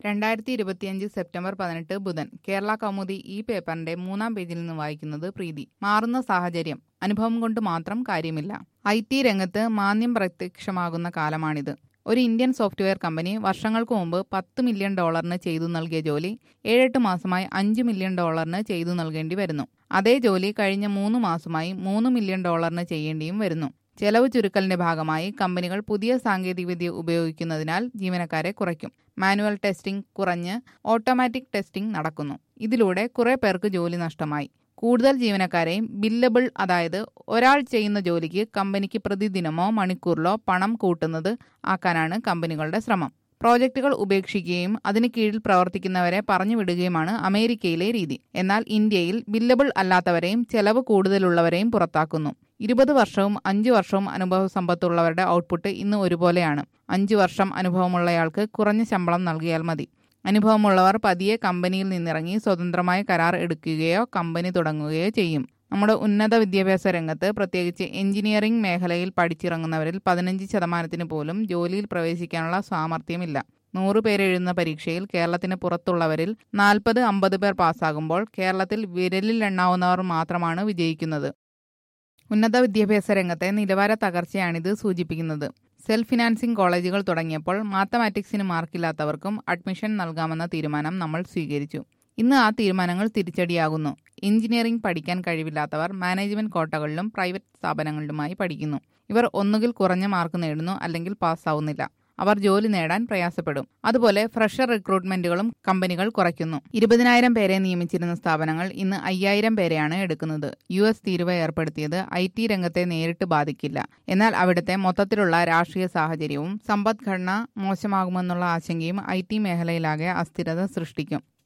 രണ്ടായിരത്തി ഇരുപത്തിയഞ്ച് സെപ്റ്റംബർ പതിനെട്ട് ബുധൻ കേരള കൗമുദി ഈ പേപ്പറിന്റെ മൂന്നാം പേജിൽ നിന്ന് വായിക്കുന്നത് പ്രീതി മാറുന്ന സാഹചര്യം അനുഭവം കൊണ്ട് മാത്രം കാര്യമില്ല ഐ ടി രംഗത്ത് മാന്ദ്യം പ്രത്യക്ഷമാകുന്ന കാലമാണിത് ഒരു ഇന്ത്യൻ സോഫ്റ്റ്വെയർ കമ്പനി വർഷങ്ങൾക്ക് മുമ്പ് പത്ത് മില്യൺ ഡോളറിന് ചെയ്തു നൽകിയ ജോലി ഏഴെട്ട് മാസമായി അഞ്ച് മില്യൺ ഡോളറിന് ചെയ്തു നൽകേണ്ടി വരുന്നു അതേ ജോലി കഴിഞ്ഞ മൂന്ന് മാസമായി മൂന്ന് മില്യൺ ഡോളറിന് ചെയ്യേണ്ടിയും വരുന്നു ചെലവ് ചുരുക്കലിന്റെ ഭാഗമായി കമ്പനികൾ പുതിയ സാങ്കേതികവിദ്യ ഉപയോഗിക്കുന്നതിനാൽ ജീവനക്കാരെ കുറയ്ക്കും മാനുവൽ ടെസ്റ്റിംഗ് കുറഞ്ഞ് ഓട്ടോമാറ്റിക് ടെസ്റ്റിംഗ് നടക്കുന്നു ഇതിലൂടെ കുറെ പേർക്ക് ജോലി നഷ്ടമായി കൂടുതൽ ജീവനക്കാരെയും ബില്ലബിൾ അതായത് ഒരാൾ ചെയ്യുന്ന ജോലിക്ക് കമ്പനിക്ക് പ്രതിദിനമോ മണിക്കൂറിലോ പണം കൂട്ടുന്നത് ആക്കാനാണ് കമ്പനികളുടെ ശ്രമം പ്രോജക്റ്റുകൾ ഉപേക്ഷിക്കുകയും അതിന് കീഴിൽ പ്രവർത്തിക്കുന്നവരെ പറഞ്ഞുവിടുകയുമാണ് അമേരിക്കയിലെ രീതി എന്നാൽ ഇന്ത്യയിൽ ബില്ലബിൾ അല്ലാത്തവരെയും ചെലവ് കൂടുതലുള്ളവരെയും പുറത്താക്കുന്നു ഇരുപത് വർഷവും അഞ്ച് വർഷവും അനുഭവ സമ്പത്തുള്ളവരുടെ ഔട്ട്പുട്ട് ഇന്ന് ഒരുപോലെയാണ് അഞ്ച് വർഷം അനുഭവമുള്ളയാൾക്ക് കുറഞ്ഞ ശമ്പളം നൽകിയാൽ മതി അനുഭവമുള്ളവർ പതിയെ കമ്പനിയിൽ നിന്നിറങ്ങി സ്വതന്ത്രമായ കരാർ എടുക്കുകയോ കമ്പനി തുടങ്ങുകയോ ചെയ്യും നമ്മുടെ ഉന്നത വിദ്യാഭ്യാസ രംഗത്ത് പ്രത്യേകിച്ച് എഞ്ചിനീയറിംഗ് മേഖലയിൽ പഠിച്ചിറങ്ങുന്നവരിൽ പതിനഞ്ച് ശതമാനത്തിന് പോലും ജോലിയിൽ പ്രവേശിക്കാനുള്ള സാമർഥ്യമില്ല നൂറ് പേരെഴുതുന്ന പരീക്ഷയിൽ കേരളത്തിന് പുറത്തുള്ളവരിൽ നാൽപ്പത് അമ്പത് പേർ പാസ്സാകുമ്പോൾ കേരളത്തിൽ വിരലിൽ എണ്ണാവുന്നവർ മാത്രമാണ് വിജയിക്കുന്നത് ഉന്നത വിദ്യാഭ്യാസ രംഗത്തെ നിലവാര തകർച്ചയാണിത് സൂചിപ്പിക്കുന്നത് സെൽഫ് ഫിനാൻസിംഗ് കോളേജുകൾ തുടങ്ങിയപ്പോൾ മാത്തമാറ്റിക്സിന് മാർക്കില്ലാത്തവർക്കും അഡ്മിഷൻ നൽകാമെന്ന തീരുമാനം നമ്മൾ സ്വീകരിച്ചു ഇന്ന് ആ തീരുമാനങ്ങൾ തിരിച്ചടിയാകുന്നു എഞ്ചിനീയറിംഗ് പഠിക്കാൻ കഴിവില്ലാത്തവർ മാനേജ്മെന്റ് കോട്ടകളിലും പ്രൈവറ്റ് സ്ഥാപനങ്ങളിലുമായി പഠിക്കുന്നു ഇവർ ഒന്നുകിൽ കുറഞ്ഞ മാർക്ക് നേടുന്നു അല്ലെങ്കിൽ പാസ്സാവുന്നില്ല അവർ ജോലി നേടാൻ പ്രയാസപ്പെടും അതുപോലെ ഫ്രഷർ റിക്രൂട്ട്മെന്റുകളും കമ്പനികൾ കുറയ്ക്കുന്നു ഇരുപതിനായിരം പേരെ നിയമിച്ചിരുന്ന സ്ഥാപനങ്ങൾ ഇന്ന് അയ്യായിരം പേരെയാണ് എടുക്കുന്നത് യു എസ് തീരുവ ഏർപ്പെടുത്തിയത് ഐ ടി രംഗത്തെ നേരിട്ട് ബാധിക്കില്ല എന്നാൽ അവിടുത്തെ മൊത്തത്തിലുള്ള രാഷ്ട്രീയ സാഹചര്യവും സമ്പദ്ഘടന മോശമാകുമെന്നുള്ള ആശങ്കയും ഐ ടി മേഖലയിലാകെ അസ്ഥിരത സൃഷ്ടിക്കും